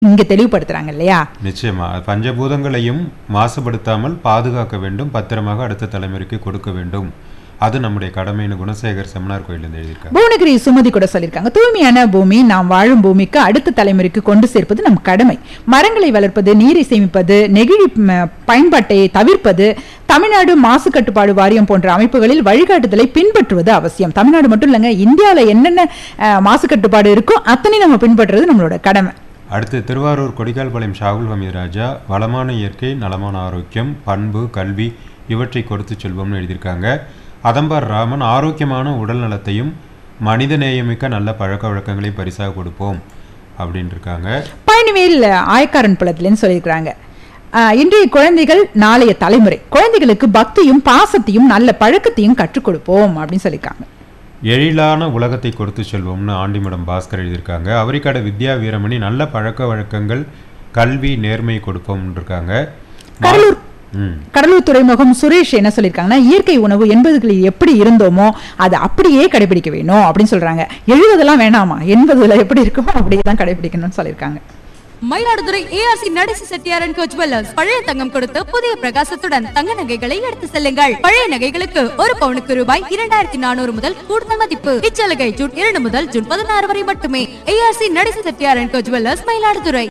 இங்க தெளிவுபடுத்துறாங்க இல்லையா நிச்சயமா பஞ்சபூதங்களையும் மாசுபடுத்தாமல் பாதுகாக்க வேண்டும் பத்திரமாக அடுத்த தலைமுறைக்கு கொடுக்க வேண்டும் அது நம்முடைய கடமைன்னு குணசேகர் செமினார் கோயிலிருந்து எழுதியிருக்காங்க புவனகிரி சுமதி கூட சொல்லியிருக்காங்க தூய்மையான பூமி நாம் வாழும் பூமிக்கு அடுத்த தலைமுறைக்கு கொண்டு சேர்ப்பது நம் கடமை மரங்களை வளர்ப்பது நீரை சேமிப்பது நெகிழி ம, பயன்பாட்டை தவிர்ப்பது தமிழ்நாடு மாசு கட்டுப்பாடு வாரியம் போன்ற அமைப்புகளில் வழிகாட்டுதலை பின்பற்றுவது அவசியம் தமிழ்நாடு மட்டும் இல்லைங்க இந்தியாவில் என்னென்ன அஹ், மாசு கட்டுப்பாடு இருக்கோ அத்தனை நம்ம பின்பற்றுறது நம்மளோட கடமை அடுத்து திருவாரூர் கொடிக்கால்பாளையம் ஷாகுல் ஹமீத் ராஜா வளமான இயற்கை நலமான ஆரோக்கியம் பண்பு கல்வி இவற்றை கொடுத்து செல்வம்னு எழுதியிருக்காங்க அதம்பார் ராமன் ஆரோக்கியமான உடல் நலத்தையும் மனித நேயமிக்க நல்ல பழக்க வழக்கங்களையும் பரிசாக கொடுப்போம் அப்படின்னு இருக்காங்க பழனிவேல் ஆயக்காரன் புலத்துலன்னு சொல்லியிருக்கிறாங்க ஆஹ், இன்றைய குழந்தைகள் நாளைய தலைமுறை குழந்தைகளுக்கு பக்தியும் பாசத்தையும் நல்ல பழக்கத்தையும் கற்றுக் கொடுப்போம் அப்படின்னு சொல்லியிருக்காங்க எழிலான உலகத்தை கொடுத்து செல்வோம்னு ஆண்டிமடம் பாஸ்கர் எழுதியிருக்காங்க அவரிக்காட வித்யா வீரமணி நல்ல பழக்க வழக்கங்கள் கல்வி நேர்மை கொடுப்போம்னு இருக்காங்க கடலூர் ம் கடலூர் துறைமுகம் சுரேஷ் என்ன சொல்லியிருக்காங்கன்னா இயற்கை உணவு எண்பதுகளில் எப்படி இருந்தோமோ அதை அப்படியே கடைபிடிக்க வேணும் அப்படின்னு சொல்றாங்க எழுபதெல்லாம் வேணாமா எண்பதுல எப்படி இருக்குமோ அப்படியே தான் கடைபிடிக்கணும்னு சொல்லியிருக்காங்க மயிலாடுதுறை ஏஆர்சி நடேசி செட்டியார் அண்ட் கோச் ஜுவல்லர்ஸ் பழைய தங்கம் கொடுத்து புதிய பிரகாசத்துடன் தங்க நகைகளை எடுத்து செல்லுங்கள் பழைய நகைகளுக்கு ஒரு பவுனுக்கு ரூபாய் இரண்டாயிரத்தி நானூறு முதல் கூடுதல் மதிப்பு இச்சலுகை ஜூன் இரண்டு முதல் ஜூன் பதினாறு வரை மட்டுமே ஏஆர்சி நடேசி செட்டியார் அண்ட் கோச் ஜுவல்லர்ஸ் மயிலாடுதுறை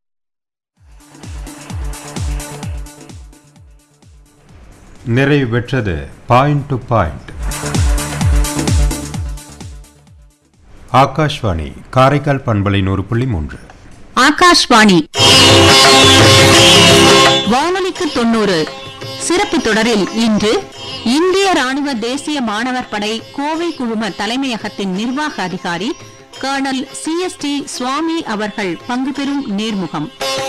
நிறைவு பெற்றது point to point Akashvani Karaikal பண்பலை நூறு புள்ளி மூன்று ஆகாஷ்வாணி வானொலிக்கு தொண்ணூறு சிறப்பு தொடரில் இன்று இந்திய ராணுவ தேசிய மாணவர் படை கோவை குழும தலைமையகத்தின் நிர்வாக அதிகாரி கர்னல் சிஎஸ்டி சுவாமி அவர்கள் பங்கு பெறும் நேர்முகம்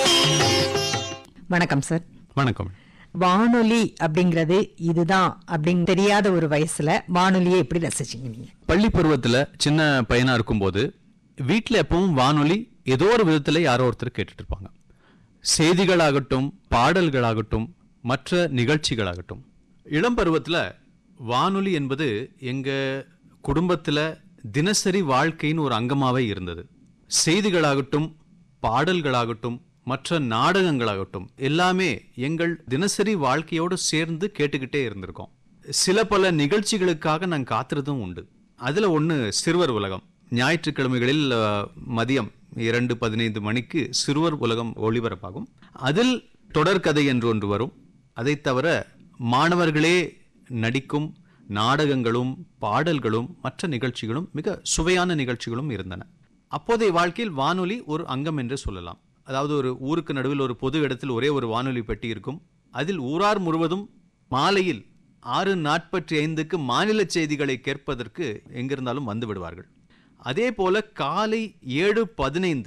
வணக்கம் சார் வணக்கம் வானொலி அப்படிங்கிறது இதுதான் அப்படின்னு தெரியாத ஒரு வயசுல வானொலியை எப்படி ரசிச்சீங்க நீங்க பள்ளி பருவத்துல சின்ன பையனா இருக்கும்போது வீட்டில் எப்பவும் வானொலி ஏதோ ஒரு விதத்துல யாரோ ஒருத்தர் கேட்டுட்டு இருப்பாங்க செய்திகளாகட்டும் பாடல்களாகட்டும் மற்ற நிகழ்ச்சிகளாகட்டும் இளம் பருவத்துல வானொலி என்பது எங்க குடும்பத்துல தினசரி வாழ்க்கையின் ஒரு அங்கமாவே இருந்தது செய்திகளாகட்டும் பாடல்களாகட்டும் மற்ற நாடகங்களாகட்டும் எல்லாமே எங்கள் தினசரி வாழ்க்கையோடு சேர்ந்து கேட்டுக்கிட்டே இருந்திருக்கோம் சில பல நிகழ்ச்சிகளுக்காக நான் காத்திருந்தும் உண்டு அதுல ஒண்ணு சிறுவர் உலகம் ஞாயிற்றுக்கிழமைகளில் அஹ், மதியம் இரண்டு பதினைந்து மணிக்கு சிறுவர் உலகம் ஒளிபரப்பாகும் அதில் தொடர்கதை என்று ஒன்று வரும் அதைத் தவிர மாணவர்களே நடிக்கும் நாடகங்களும் பாடல்களும் மற்ற நிகழ்ச்சிகளும் மிக சுவையான நிகழ்ச்சிகளும் இருந்தன அப்போதைய வாழ்க்கையில் வானொலி ஒரு அங்கம் என்று சொல்லலாம் அதாவது ஒரு ஊருக்கு நடுவில் ஒரு பொது இடத்தில் ஒரே ஒரு வானொலி பெட்டி இருக்கும் அதில் ஊரார் முழுவதும் மாலையில் ஆறு நாற்பத்தி ஐந்துக்கு மாநில செய்திகளை கேட்பதற்கு எங்கிருந்தாலும் வந்து விடுவார்கள் அதே போல காலை ஏழு பதினைந்து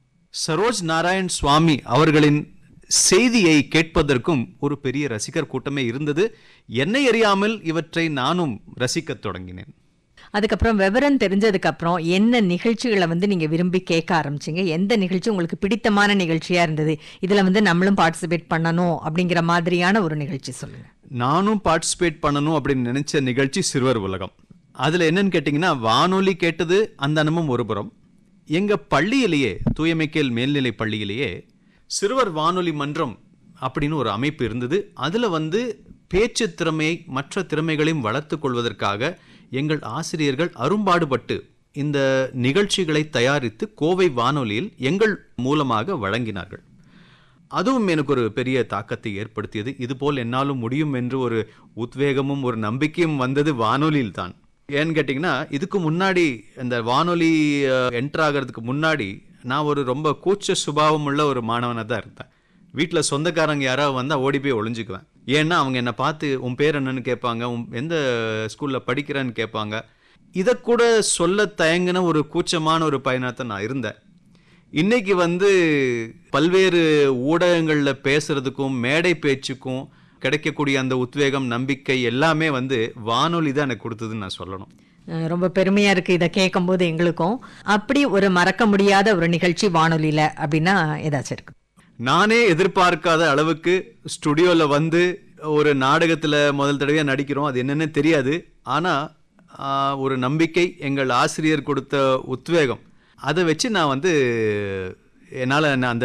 சரோஜ் நாராயண் சுவாமி அவர்களின் செய்தியை கேட்பதற்கும் ஒரு பெரிய ரசிகர் கூட்டமே இருந்தது என்னை அறியாமல் இவற்றை நானும் ரசிக்கத் தொடங்கினேன் அதுக்கப்புறம் விவரம் தெரிஞ்சதுக்கு அப்புறம் என்ன நிகழ்ச்சிகளை வந்து நீங்க விரும்பி கேட்க ஆரம்பிச்சீங்க எந்த நிகழ்ச்சி உங்களுக்கு பிடித்தமான நிகழ்ச்சியா இருந்தது இதுல வந்து நம்மளும் பார்ட்டிசிபேட் பண்ணணும் அப்படிங்கிற மாதிரியான ஒரு நிகழ்ச்சி சொல்லுங்க நானும் பார்ட்டிசிபேட் பண்ணணும் அப்படின்னு நினைச்ச நிகழ்ச்சி சிறுவர் உலகம் அதுல என்னன்னு கேட்டிங்கன்னா வானொலி கேட்டது அந்த அனுபவம் ஒரு புறம் எங்க பள்ளியிலேயே தூயமைக்கேல் மேல்நிலை பள்ளியிலேயே சிறுவர் வானொலி மன்றம் அப்படின்னு ஒரு அமைப்பு இருந்தது அதுல வந்து பேச்சு திறமையை மற்ற திறமைகளையும் வளர்த்துக் கொள்வதற்காக எங்கள் ஆசிரியர்கள் அரும்பாடுபட்டு இந்த நிகழ்ச்சிகளை தயாரித்து கோவை வானொலியில் எங்கள் மூலமாக வழங்கினார்கள் அதுவும் எனக்கு ஒரு பெரிய தாக்கத்தை ஏற்படுத்தியது இதுபோல் என்னாலும் முடியும் என்று ஒரு உத்வேகமும் ஒரு நம்பிக்கையும் வந்தது வானொலியில் தான் ஏன்னு கேட்டிங்கன்னா இதுக்கு முன்னாடி இந்த வானொலி என்டர் ஆகிறதுக்கு முன்னாடி நான் ஒரு ரொம்ப கூச்ச சுபாவம் உள்ள ஒரு மாணவனாக தான் இருந்தேன் வீட்டில் சொந்தக்காரங்க யாராவது வந்தால் ஓடி போய் ஒளிஞ்சுக்குவேன் ஏன்னா அவங்க என்னை பார்த்து உன் பேர் என்னன்னு கேட்பாங்க உன் எந்த ஸ்கூலில் படிக்கிறேன்னு கேட்பாங்க இதை கூட சொல்ல தயங்கின ஒரு கூச்சமான ஒரு பையனாக தான் நான் இருந்தேன் இன்னைக்கு வந்து பல்வேறு ஊடகங்கள்ல பேசுறதுக்கும் மேடை பேச்சுக்கும் கிடைக்கக்கூடிய அந்த உத்வேகம் நம்பிக்கை எல்லாமே வந்து வானொலி தான் எனக்கு கொடுத்ததுன்னு நான் சொல்லணும் அஹ் ரொம்ப பெருமையா இருக்கு இதை கேட்கும் போது எங்களுக்கும் அப்படி ஒரு மறக்க முடியாத ஒரு நிகழ்ச்சி வானொலியில அப்படின்னா ஏதாச்சும் இருக்கு நானே எதிர்பார்க்காத அளவுக்கு ஸ்டுடியோல வந்து ஒரு நாடகத்துல முதல் தடவையா நடிக்கிறோம் அது என்னன்னு தெரியாது ஆனா ஆஹ், ஒரு நம்பிக்கை எங்கள் ஆசிரியர் கொடுத்த உத்வேகம் அதை வச்சு நான் வந்து என்னால் அந்த